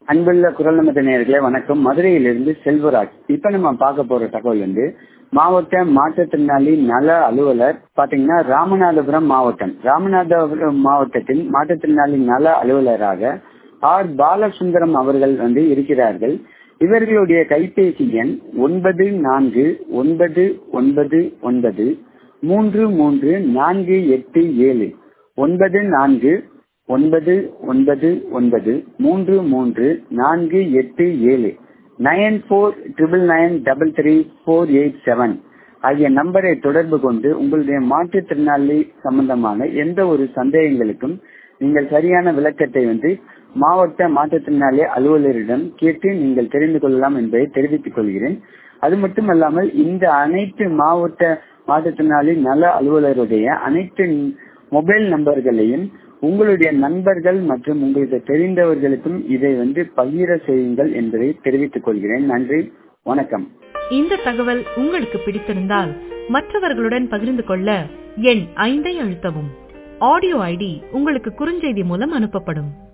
அன்புள்ள குரல் நமது நேயர்களே வணக்கம் மதுரையிலிருந்து செல்வராஜ் இப்ப நம்ம பார்க்க போற தகவல் வந்து மாவட்ட மாற்றுத்திறனாளி நல அலுவலர் பாத்தீங்கன்னா ராமநாதபுரம் மாவட்டம் ராமநாதபுரம் மாவட்டத்தில் மாற்றுத்திறனாளி நல அலுவலராக ஆர் பாலசுந்தரம் அவர்கள் வந்து இருக்கிறார்கள் இவர்களுடைய கைபேசி எண் ஒன்பது நான்கு ஒன்பது ஒன்பது ஒன்பது மூன்று மூன்று நான்கு எட்டு ஏழு ஒன்பது நான்கு ஒன்பது ஒன்பது ஒன்பது மூன்று மூன்று நான்கு எட்டு ஏழு nine four triple nine double three four eight seven ஆகிய நம்பரை தொடர்பு கொண்டு உங்களுடைய மாற்றுத்திறனாளி சம்பந்தமான எந்த ஒரு சந்தேகங்களுக்கும் நீங்கள் சரியான விளக்கத்தை வந்து மாவட்ட மாற்றுத்திறனாளி அலுவலரிடம் கேட்டு நீங்கள் தெரிந்து கொள்ளலாம் என்பதை தெரிவித்துக் கொள்கிறேன் அது மட்டுமல்லாமல் இந்த அனைத்து மாவட்ட மாற்றுத்திறனாளி நல அலுவலருடைய அனைத்து மொபைல் நம்பர்களையும் உங்களுடைய நண்பர்கள் மற்றும் உங்களுக்கு தெரிந்தவர்களுக்கும் இதை வந்து பகிர செய்யுங்கள் என்பதை தெரிவித்துக் கொள்கிறேன் நன்றி வணக்கம் இந்த தகவல் உங்களுக்கு பிடித்திருந்தால் மற்றவர்களுடன் பகிர்ந்து கொள்ள எண் ஐந்தை அழுத்தவும் ஆடியோ ஐடி உங்களுக்கு குறுஞ்செய்தி மூலம் அனுப்பப்படும்